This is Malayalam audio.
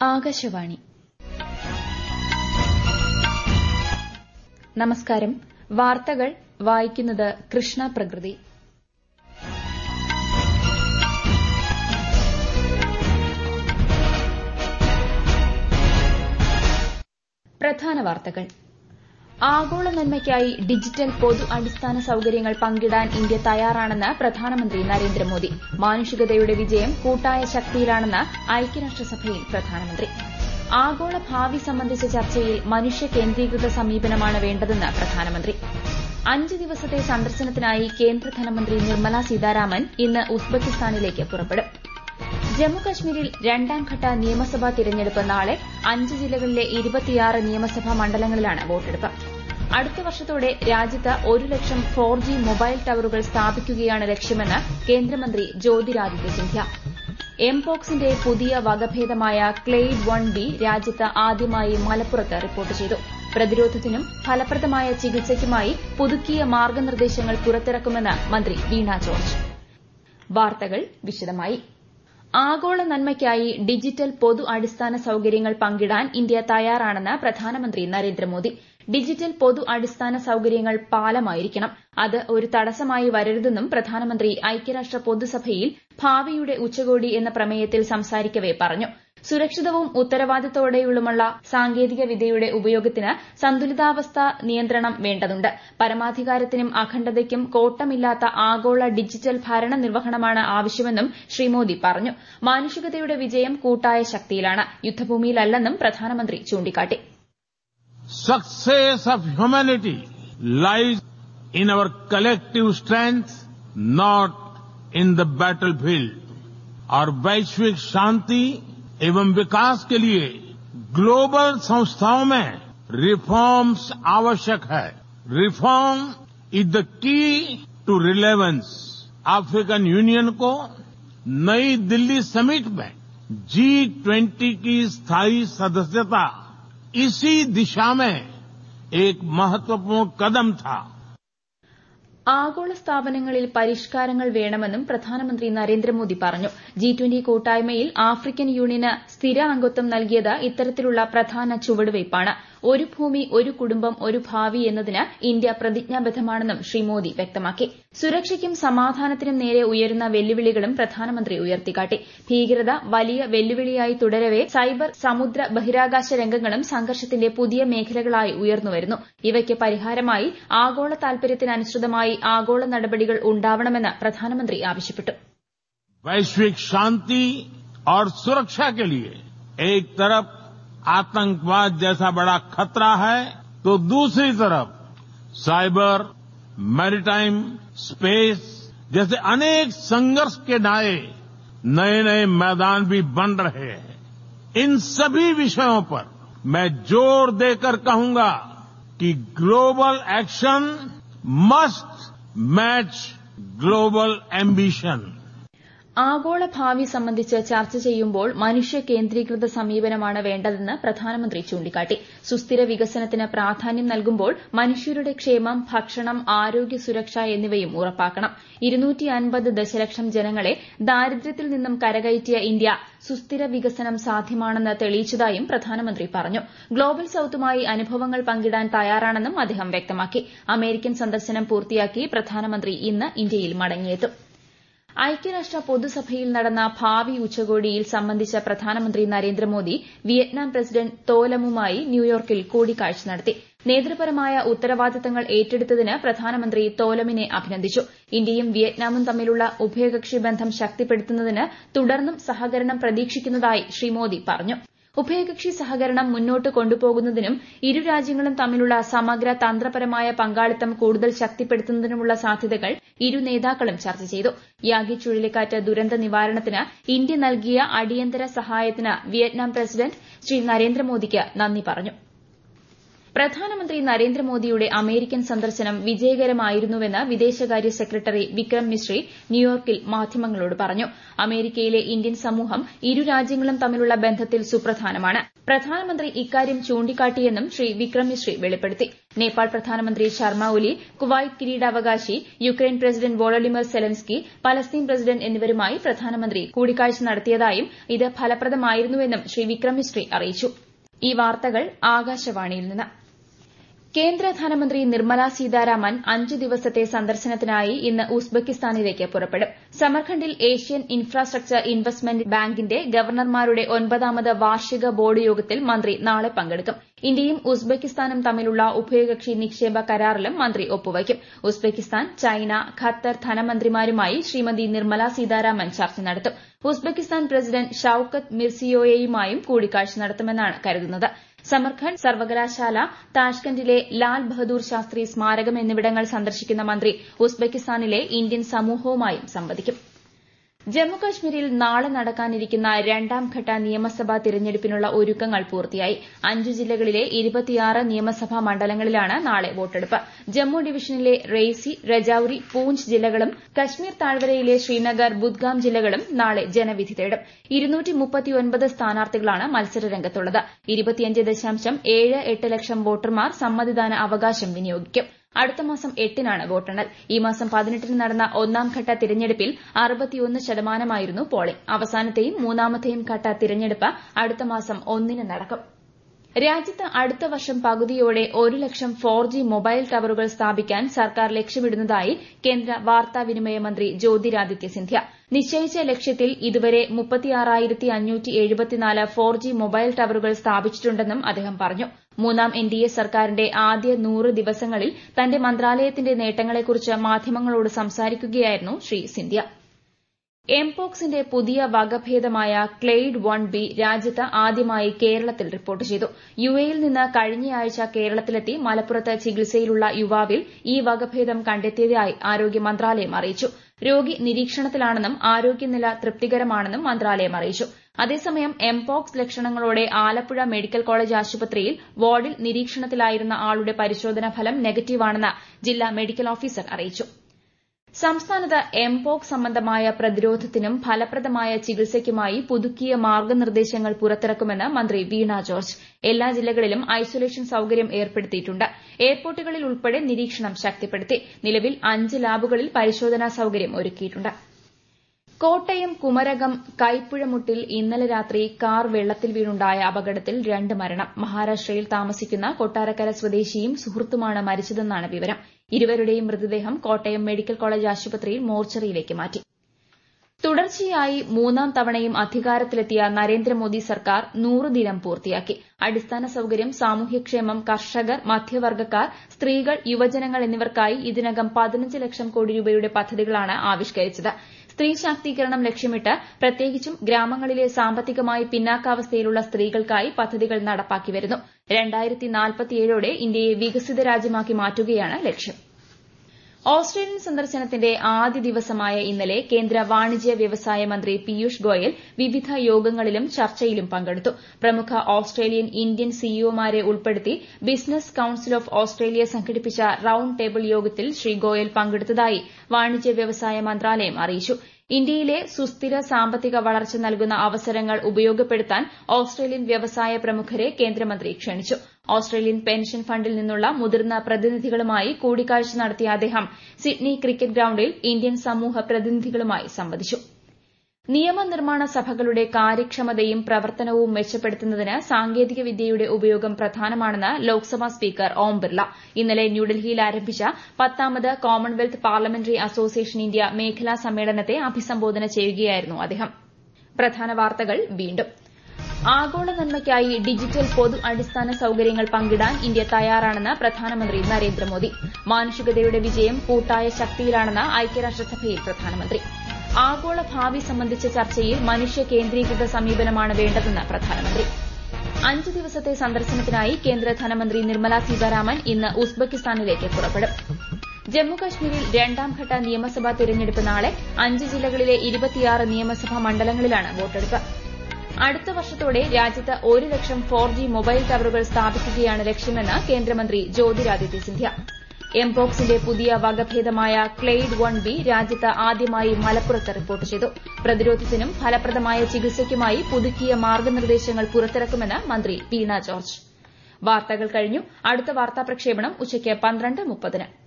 ആകാശവാണി നമസ്കാരം വാർത്തകൾ വായിക്കുന്നത് കൃഷ്ണ പ്രകൃതി പ്രധാന വാർത്തകൾ ആഗോള നന്മയ്ക്കായി ഡിജിറ്റൽ പൊതു അടിസ്ഥാന സൌകര്യങ്ങൾ പങ്കിടാൻ ഇന്ത്യ തയ്യാറാണെന്ന് പ്രധാനമന്ത്രി നരേന്ദ്രമോദി മാനുഷികതയുടെ വിജയം കൂട്ടായ ശക്തിയിലാണെന്ന് ഐക്യരാഷ്ട്രസഭയിൽ പ്രധാനമന്ത്രി ആഗോള ഭാവി സംബന്ധിച്ച ചർച്ചയിൽ മനുഷ്യ കേന്ദ്രീകൃത സമീപനമാണ് വേണ്ടതെന്ന് പ്രധാനമന്ത്രി അഞ്ച് ദിവസത്തെ സന്ദർശനത്തിനായി കേന്ദ്ര ധനമന്ത്രി നിർമ്മല സീതാരാമൻ ഇന്ന് ഉസ്ബെക്കിസ്ഥാനിലേക്ക് പുറപ്പെടും ജമ്മുകശ്മീരിൽ രണ്ടാംഘട്ട നിയമസഭാ തിരഞ്ഞെടുപ്പ് നാളെ അഞ്ച് ജില്ലകളിലെ ഇരുപത്തിയാറ് നിയമസഭാ മണ്ഡലങ്ങളിലാണ് വോട്ടെടുപ്പ് അടുത്ത വർഷത്തോടെ രാജ്യത്ത് ഒരു ലക്ഷം ഫോർ ജി മൊബൈൽ ടവറുകൾ സ്ഥാപിക്കുകയാണ് ലക്ഷ്യമെന്ന് കേന്ദ്രമന്ത്രി ജ്യോതിരാദിത്യ സിന്ധ്യ എംപോക്സിന്റെ പുതിയ വകഭേദമായ ക്ലെയ്ഡ് വൺ ബി രാജ്യത്ത് ആദ്യമായി മലപ്പുറത്ത് റിപ്പോർട്ട് ചെയ്തു പ്രതിരോധത്തിനും ഫലപ്രദമായ ചികിത്സയ്ക്കുമായി പുതുക്കിയ മാർഗനിർദ്ദേശങ്ങൾ പുറത്തിറക്കുമെന്ന് മന്ത്രി വീണ ജോർജ് വാർത്തകൾ വിശദമായി ആഗോള നന്മയ്ക്കായി ഡിജിറ്റൽ പൊതു അടിസ്ഥാന സൌകര്യങ്ങൾ പങ്കിടാൻ ഇന്ത്യ തയ്യാറാണെന്ന് പ്രധാനമന്ത്രി നരേന്ദ്രമോദി ഡിജിറ്റൽ പൊതു അടിസ്ഥാന സൌകര്യങ്ങൾ പാലമായിരിക്കണം അത് ഒരു തടസ്സമായി വരരുതെന്നും പ്രധാനമന്ത്രി ഐക്യരാഷ്ട്ര പൊതുസഭയിൽ ഭാവിയുടെ ഉച്ചകോടി എന്ന പ്രമേയത്തിൽ സംസാരിക്കവെ പറഞ്ഞു സുരക്ഷിതവും ഉത്തരവാദിത്തോടെയുമുള്ള സാങ്കേതിക വിദ്യയുടെ ഉപയോഗത്തിന് സന്തുലിതാവസ്ഥ നിയന്ത്രണം വേണ്ടതുണ്ട് പരമാധികാരത്തിനും അഖണ്ഡതയ്ക്കും കോട്ടമില്ലാത്ത ആഗോള ഡിജിറ്റൽ ഭരണ നിർവഹണമാണ് ആവശ്യമെന്നും ശ്രീ മോദി പറഞ്ഞു മാനുഷികതയുടെ വിജയം കൂട്ടായ ശക്തിയിലാണ് യുദ്ധഭൂമിയിലല്ലെന്നും പ്രധാനമന്ത്രി ചൂണ്ടിക്കാട്ടി Success of humanity lies in our collective strength, not in the battlefield. और वैश्विक शांति एवं विकास के लिए ग्लोबल संस्थाओं में रिफॉर्म्स आवश्यक है reform is the key to relevance African union को नई दिल्ली समिट में जी ट्वेंटी की स्थायी सदस्यता इसी दिशा में एक महत्वपूर्ण कदम था ആഗോള സ്ഥാപനങ്ങളിൽ പരിഷ്കാരങ്ങൾ വേണമെന്നും പ്രധാനമന്ത്രി നരേന്ദ്രമോദി പറഞ്ഞു ജി ട്വന്റി കൂട്ടായ്മയിൽ ആഫ്രിക്കൻ യൂണിയന് സ്ഥിര അംഗത്വം നൽകിയത് ഇത്തരത്തിലുള്ള പ്രധാന ചുവടുവയ്പ്പാണ് ഒരു ഭൂമി ഒരു കുടുംബം ഒരു ഭാവി എന്നതിന് ഇന്ത്യ പ്രതിജ്ഞാബദ്ധമാണെന്നും ശ്രീ മോദി വ്യക്തമാക്കി സുരക്ഷയ്ക്കും സമാധാനത്തിനും നേരെ ഉയരുന്ന വെല്ലുവിളികളും പ്രധാനമന്ത്രി ഉയർത്തിക്കാട്ടി ഭീകരത വലിയ വെല്ലുവിളിയായി തുടരവെ സൈബർ സമുദ്ര ബഹിരാകാശ രംഗങ്ങളും സംഘർഷത്തിന്റെ പുതിയ മേഖലകളായി ഉയർന്നുവരുന്നു ഇവയ്ക്ക് പരിഹാരമായി ആഗോള താൽപര്യത്തിനനുസൃതമായി ആഗോള നടപടികൾ ഉണ്ടാവണമെന്ന് പ്രധാനമന്ത്രി ആവശ്യപ്പെട്ടു वैश्विक शांति और सुरक्षा के लिए एक तरफ आतंकवाद जैसा बड़ा खतरा है तो दूसरी तरफ साइबर मैरीटाइम स्पेस जैसे अनेक संघर्ष के नए नए नए मैदान भी बन रहे हैं इन सभी विषयों पर मैं जोर देकर कहूंगा कि global action must match global ambition ആഗോള ഭാവി സംബന്ധിച്ച് ചർച്ച ചെയ്യുമ്പോൾ മനുഷ്യ കേന്ദ്രീകൃത സമീപനമാണ് വേണ്ടതെന്ന് പ്രധാനമന്ത്രി ചൂണ്ടിക്കാട്ടി സുസ്ഥിര വികസനത്തിന് പ്രാധാന്യം നൽകുമ്പോൾ മനുഷ്യരുടെ ക്ഷേമം ഭക്ഷണം ആരോഗ്യ സുരക്ഷ എന്നിവയും ഉറപ്പാക്കണം ദശലക്ഷം ജനങ്ങളെ ദാരിദ്ര്യത്തിൽ നിന്നും കരകയറ്റിയ ഇന്ത്യ സുസ്ഥിര വികസനം സാധ്യമാണെന്ന് തെളിയിച്ചതായും പ്രധാനമന്ത്രി പറഞ്ഞു ഗ്ലോബൽ സൌത്തുമായി അനുഭവങ്ങൾ പങ്കിടാൻ തയ്യാറാണെന്നും അദ്ദേഹം വ്യക്തമാക്കി അമേരിക്കൻ സന്ദർശനം പൂർത്തിയാക്കി പ്രധാനമന്ത്രി ഇന്ന് ഇന്ത്യയിൽ മടങ്ങിയെത്തും ഐക്യരാഷ്ട്ര പൊതുസഭയിൽ നടന്ന ഭാവി ഉച്ചകോടിയിൽ സംബന്ധിച്ച പ്രധാനമന്ത്രി നരേന്ദ്രമോദി വിയറ്റ്നാം പ്രസിഡന്റ് തോലമുമായി ന്യൂയോർക്കിൽ കൂടിക്കാഴ്ച നടത്തി നേതൃപരമായ ഉത്തരവാദിത്തങ്ങൾ ഏറ്റെടുത്തതിന് പ്രധാനമന്ത്രി തോലമിനെ അഭിനന്ദിച്ചു ഇന്ത്യയും വിയറ്റ്നാമും തമ്മിലുള്ള ഉഭയകക്ഷി ബന്ധം ശക്തിപ്പെടുത്തുന്നതിന് തുടർന്നും സഹകരണം പ്രതീക്ഷിക്കുന്നതായി ശ്രീ മോദി പറഞ്ഞു ഉഭയകക്ഷി സഹകരണം മുന്നോട്ട് കൊണ്ടുപോകുന്നതിനും ഇരു രാജ്യങ്ങളും തമ്മിലുള്ള സമഗ്ര തന്ത്രപരമായ പങ്കാളിത്തം കൂടുതൽ ശക്തിപ്പെടുത്തുന്നതിനുമുള്ള സാധ്യതകൾ ഇരു നേതാക്കളും ചർച്ച ചെയ്തു യാഗി ചുഴലിക്കാറ്റ് ദുരന്ത നിവാരണത്തിന് ഇന്ത്യ നൽകിയ അടിയന്തര സഹായത്തിന് വിയറ്റ്നാം പ്രസിഡന്റ് ശ്രീ നരേന്ദ്രമോദിക്ക് നന്ദി പറഞ്ഞു പ്രധാനമന്ത്രി നരേന്ദ്രമോദിയുടെ അമേരിക്കൻ സന്ദർശനം വിജയകരമായിരുന്നുവെന്ന് വിദേശകാര്യ സെക്രട്ടറി വിക്രം മിശ്രി ന്യൂയോർക്കിൽ മാധ്യമങ്ങളോട് പറഞ്ഞു അമേരിക്കയിലെ ഇന്ത്യൻ സമൂഹം ഇരു രാജ്യങ്ങളും തമ്മിലുള്ള ബന്ധത്തിൽ സുപ്രധാനമാണ് പ്രധാനമന്ത്രി ഇക്കാര്യം ചൂണ്ടിക്കാട്ടിയെന്നും ശ്രീ വിക്രം മിശ്രി വെളിപ്പെടുത്തി നേപ്പാൾ പ്രധാനമന്ത്രി ശർമ്മ ഒലി കുവൈറ്റ് കിരീടാവകാശി Ukraine president Volodymyr Zelensky Palestine president എന്നിവരുമായി പ്രധാനമന്ത്രി കൂടിക്കാഴ്ച നടത്തിയതായും ഇത് ഫലപ്രദമായിരുന്നുവെന്നും ശ്രീ വിക്രം മിശ്രി അറിയിച്ചു ഈ വാർത്തകൾ ആകാശവാണിയിൽ നിന്ന് കേന്ദ്ര ധനമന്ത്രി നിർമ്മല സീതാരാമൻ അഞ്ചു ദിവസത്തെ സന്ദർശനത്തിനായി ഇന്ന് ഉസ്ബെക്കിസ്ഥാനിലേക്ക് പുറപ്പെടും സമർഖണ്ഡിൽ ഏഷ്യൻ ഇൻഫ്രാസ്ട്രക്ചർ ഇൻവെസ്റ്റ്മെന്റ് ബാങ്കിന്റെ ഗവർണർമാരുടെ ഒൻപതാമത് വാർഷിക ബോർഡ് യോഗത്തിൽ മന്ത്രി നാളെ പങ്കെടുക്കും ഇന്ത്യയും ഉസ്ബെക്കിസ്ഥാനും തമ്മിലുള്ള ഉഭയകക്ഷി നിക്ഷേപ കരാറിലും മന്ത്രി ഒപ്പുവയ്ക്കും ഉസ്ബെക്കിസ്ഥാൻ ചൈന ഖത്തർ ധനമന്ത്രിമാരുമായി ശ്രീമതി നിർമ്മല സീതാരാമൻ ചർച്ച നടത്തും ഉസ്ബെക്കിസ്ഥാൻ പ്രസിഡന്റ് ഷൌക്കത്ത് മിർസിയോയെയുമായും കൂടിക്കാഴ്ച നടത്തുമെന്നാണ് കരുതുന്നത് സമർഖണ്ഡ് സർവകലാശാല താഷ്കന്റിലെ ലാൽ ബഹദൂർ ശാസ്ത്രി സ്മാരകം എന്നിവിടങ്ങൾ സന്ദർശിക്കുന്ന മന്ത്രി ഉസ്ബെക്കിസ്ഥാനിലെ ഇന്ത്യൻ സമൂഹവുമായും സംവദിക്കും ജമ്മുകശ്മീരിൽ നാളെ നടക്കാനിരിക്കുന്ന രണ്ടാംഘട്ട നിയമസഭാ തിരഞ്ഞെടുപ്പിനുള്ള ഒരുക്കങ്ങൾ പൂർത്തിയായി അഞ്ചു ജില്ലകളിലെ ഇരുപത്തിയാറ് നിയമസഭാ മണ്ഡലങ്ങളിലാണ് നാളെ വോട്ടെടുപ്പ് ജമ്മു ഡിവിഷനിലെ റെയ്സി രജൌരി പൂഞ്ച് ജില്ലകളും കശ്മീർ താഴ്വരയിലെ ശ്രീനഗർ ബുദ്ഗാം ജില്ലകളും നാളെ ജനവിധി തേടും സ്ഥാനാർത്ഥികളാണ് മത്സരരംഗത്തുള്ളത് ലക്ഷം വോട്ടർമാർ സമ്മതിദാന അവകാശം വിനിയോഗിക്കും അടുത്ത മാസം എട്ടിനാണ് വോട്ടെണ്ണൽ ഈ മാസം പതിനെട്ടിന് നടന്ന ഒന്നാംഘട്ട തിരഞ്ഞെടുപ്പിൽ അറുപത്തിയൊന്ന് ശതമാനമായിരുന്നു പോളിംഗ് അവസാനത്തെയും മൂന്നാമത്തെയും ഘട്ട തിരഞ്ഞെടുപ്പ് അടുത്ത മാസം ഒന്നിന് നടക്കും രാജ്യത്ത് അടുത്ത വർഷം പകുതിയോടെ ഒരു ലക്ഷം ഫോർ ജി മൊബൈൽ ടവറുകൾ സ്ഥാപിക്കാൻ സർക്കാർ ലക്ഷ്യമിടുന്നതായി കേന്ദ്ര വാർത്താവിനിമയ മന്ത്രി ജ്യോതിരാദിത്യ സിന്ധ്യ നിശ്ചയിച്ച ലക്ഷ്യത്തിൽ ഇതുവരെ ഫോർ ജി മൊബൈൽ ടവറുകൾ സ്ഥാപിച്ചിട്ടുണ്ടെന്നും അദ്ദേഹം പറഞ്ഞു മൂന്നാം എൻഡിഎ സർക്കാരിന്റെ ആദ്യ നൂറ് ദിവസങ്ങളിൽ തന്റെ മന്ത്രാലയത്തിന്റെ നേട്ടങ്ങളെക്കുറിച്ച് മാധ്യമങ്ങളോട് സംസാരിക്കുകയായിരുന്നു ശ്രീ സിന്ധ്യ എംപോക്സിന്റെ പുതിയ വകഭേദമായ ക്ലെയ്ഡ് വൺ ബി രാജ്യത്ത് ആദ്യമായി കേരളത്തിൽ റിപ്പോർട്ട് ചെയ്തു യുഎയിൽ നിന്ന് കഴിഞ്ഞയാഴ്ച കേരളത്തിലെത്തി മലപ്പുറത്ത് ചികിത്സയിലുള്ള യുവാവിൽ ഈ വകഭേദം കണ്ടെത്തിയതായി ആരോഗ്യ മന്ത്രാലയം അറിയിച്ചു രോഗി നിരീക്ഷണത്തിലാണെന്നും ആരോഗ്യനില തൃപ്തികരമാണെന്നും മന്ത്രാലയം അറിയിച്ചു അതേസമയം എംപോക്സ് ലക്ഷണങ്ങളോടെ ആലപ്പുഴ മെഡിക്കൽ കോളേജ് ആശുപത്രിയിൽ വാർഡിൽ നിരീക്ഷണത്തിലായിരുന്ന ആളുടെ പരിശോധനാ ഫലം നെഗറ്റീവാണെന്ന് ജില്ലാ മെഡിക്കൽ ഓഫീസർ അറിയിച്ചു സംസ്ഥാനത്ത് എംപോക്സ് സംബന്ധമായ പ്രതിരോധത്തിനും ഫലപ്രദമായ ചികിത്സയ്ക്കുമായി പുതുക്കിയ മാർഗ്ഗനിർദ്ദേശങ്ങൾ പുറത്തിറക്കുമെന്ന് മന്ത്രി വീണ ജോർജ് എല്ലാ ജില്ലകളിലും ഐസൊലേഷൻ സൌകര്യം ഏർപ്പെടുത്തിയിട്ടുണ്ട് എയർപോർട്ടുകളിൽ ഉൾപ്പെടെ നിരീക്ഷണം ശക്തിപ്പെടുത്തി നിലവിൽ അഞ്ച് ലാബുകളിൽ പരിശോധനാ സൌകര്യം ഒരുക്കിയിട്ടുണ്ട് കോട്ടയം കുമരകം കൈപ്പുഴമുട്ടിൽ ഇന്നലെ രാത്രി കാർ വെള്ളത്തിൽ വീണുണ്ടായ അപകടത്തിൽ രണ്ട് മരണം മഹാരാഷ്ട്രയിൽ താമസിക്കുന്ന കൊട്ടാരക്കര സ്വദേശിയും സുഹൃത്തുമാണ് മരിച്ചതെന്നാണ് വിവരം ഇരുവരുടെയും മൃതദേഹം കോട്ടയം മെഡിക്കൽ കോളേജ് ആശുപത്രിയിൽ മോർച്ചറിയിലേക്ക് മാറ്റി തുടർച്ചയായി മൂന്നാം തവണയും അധികാരത്തിലെത്തിയ നരേന്ദ്രമോദി സർക്കാർ നൂറ് ദിനം പൂർത്തിയാക്കി അടിസ്ഥാന സൌകര്യം സാമൂഹ്യക്ഷേമം കർഷകർ മധ്യവർഗ്ഗക്കാർ സ്ത്രീകൾ യുവജനങ്ങൾ എന്നിവർക്കായി ഇതിനകം പതിനഞ്ച് ലക്ഷം കോടി രൂപയുടെ പദ്ധതികളാണ് ആവിഷ്കരിച്ചത് സ്ത്രീ ശാക്തീകരണം ലക്ഷ്യമിട്ട് പ്രത്യേകിച്ചും ഗ്രാമങ്ങളിലെ സാമ്പത്തികമായി പിന്നാക്കാവസ്ഥയിലുള്ള സ്ത്രീകൾക്കായി പദ്ധതികൾ നടപ്പാക്കി വരുന്നു ോടെ ഇന്ത്യയെ വികസിത രാജ്യമാക്കി മാറ്റുകയാണ് ലക്ഷ്യം ഓസ്ട്രേലിയൻ സന്ദർശനത്തിന്റെ ആദ്യ ദിവസമായ ഇന്നലെ കേന്ദ്ര വാണിജ്യ വ്യവസായ മന്ത്രി പീയൂഷ് ഗോയൽ വിവിധ യോഗങ്ങളിലും ചർച്ചയിലും പങ്കെടുത്തു പ്രമുഖ ഓസ്ട്രേലിയൻ ഇന്ത്യൻ സിഇഒമാരെ ഉൾപ്പെടുത്തി ബിസിനസ് കൌൺസിൽ ഓഫ് ഓസ്ട്രേലിയ സംഘടിപ്പിച്ച റൌണ്ട് ടേബിൾ യോഗത്തിൽ ശ്രീ ഗോയൽ പങ്കെടുത്തതായി വാണിജ്യ വ്യവസായ മന്ത്രാലയം അറിയിച്ചു ഇന്ത്യയിലെ സുസ്ഥിര സാമ്പത്തിക വളർച്ച നൽകുന്ന അവസരങ്ങൾ ഉപയോഗപ്പെടുത്താൻ ഓസ്ട്രേലിയൻ വ്യവസായ പ്രമുഖരെ കേന്ദ്രമന്ത്രി ക്ഷണിച്ചു ഓസ്ട്രേലിയൻ പെൻഷൻ ഫണ്ടിൽ നിന്നുള്ള മുതിർന്ന പ്രതിനിധികളുമായി കൂടിക്കാഴ്ച നടത്തിയ അദ്ദേഹം സിഡ്നി ക്രിക്കറ്റ് ഗ്രൌണ്ടിൽ ഇന്ത്യൻ സമൂഹ പ്രതിനിധികളുമായി സംവദിച്ചു നിയമനിർമ്മാണ സഭകളുടെ കാര്യക്ഷമതയും പ്രവർത്തനവും മെച്ചപ്പെടുത്തുന്നതിന് സാങ്കേതിക വിദ്യയുടെ ഉപയോഗം പ്രധാനമാണെന്ന് ലോക്സഭാ സ്പീക്കർ ഓം ബിർള ഇന്നലെ ന്യൂഡൽഹിയിൽ ആരംഭിച്ച പത്താമത് കോമൺവെൽത്ത് പാർലമെന്ററി അസോസിയേഷൻ ഇന്ത്യ മേഖലാ സമ്മേളനത്തെ അഭിസംബോധന ചെയ്യുകയായിരുന്നു അദ്ദേഹം പ്രധാന വാർത്തകൾ വീണ്ടും ആഗോള നന്മയ്ക്കായി ഡിജിറ്റൽ പൊതു അടിസ്ഥാന സൌകര്യങ്ങൾ പങ്കിടാൻ ഇന്ത്യ തയ്യാറാണെന്ന് പ്രധാനമന്ത്രി നരേന്ദ്രമോദി മാനുഷികതയുടെ വിജയം കൂട്ടായ ശക്തിയിലാണെന്ന് ഐക്യരാഷ്ട്രസഭയിൽ പ്രധാനമന്ത്രി ആഗോള ഭാവി സംബന്ധിച്ച ചർച്ചയിൽ മനുഷ്യ കേന്ദ്രീകൃത സമീപനമാണ് വേണ്ടതെന്ന് പ്രധാനമന്ത്രി അഞ്ച് ദിവസത്തെ സന്ദർശനത്തിനായി കേന്ദ്ര ധനമന്ത്രി നിർമ്മല സീതാരാമൻ ഇന്ന് ഉസ്ബെക്കിസ്ഥാനിലേക്ക് പുറപ്പെടും ജമ്മുകശ്മീരിൽ രണ്ടാംഘട്ട നിയമസഭാ തിരഞ്ഞെടുപ്പ് നാളെ അഞ്ച് ജില്ലകളിലെ ഇരുപത്തിയാറ് നിയമസഭാ മണ്ഡലങ്ങളിലാണ് വോട്ടെടുപ്പ് അടുത്ത വർഷത്തോടെ രാജ്യത്ത് ഒരു ലക്ഷം ഫോർ ജി മൊബൈൽ ടവറുകൾ സ്ഥാപിക്കുകയാണ് ലക്ഷ്യമെന്ന് കേന്ദ്രമന്ത്രി ജ്യോതിരാദിത്യ സിന്ധ്യ എംപോക്സിന്റെ പുതിയ വകഭേദമായ ക്ലെയ്ഡ് വൺ ബി രാജ്യത്ത് ആദ്യമായി മലപ്പുറത്ത് റിപ്പോർട്ട് ചെയ്തു പ്രതിരോധത്തിനും ഫലപ്രദമായ ചികിത്സയ്ക്കുമായി പുതുക്കിയ മാർഗനിർദ്ദേശങ്ങൾ പുറത്തിറക്കുമെന്ന് മന്ത്രി വീണ ജോർജ് വാർത്തകൾ കഴിഞ്ഞു അടുത്ത വാർത്താ പ്രക്ഷേപണം ഉച്ചയ്ക്ക് പന്ത്രണ്ട് മുപ്പതിന്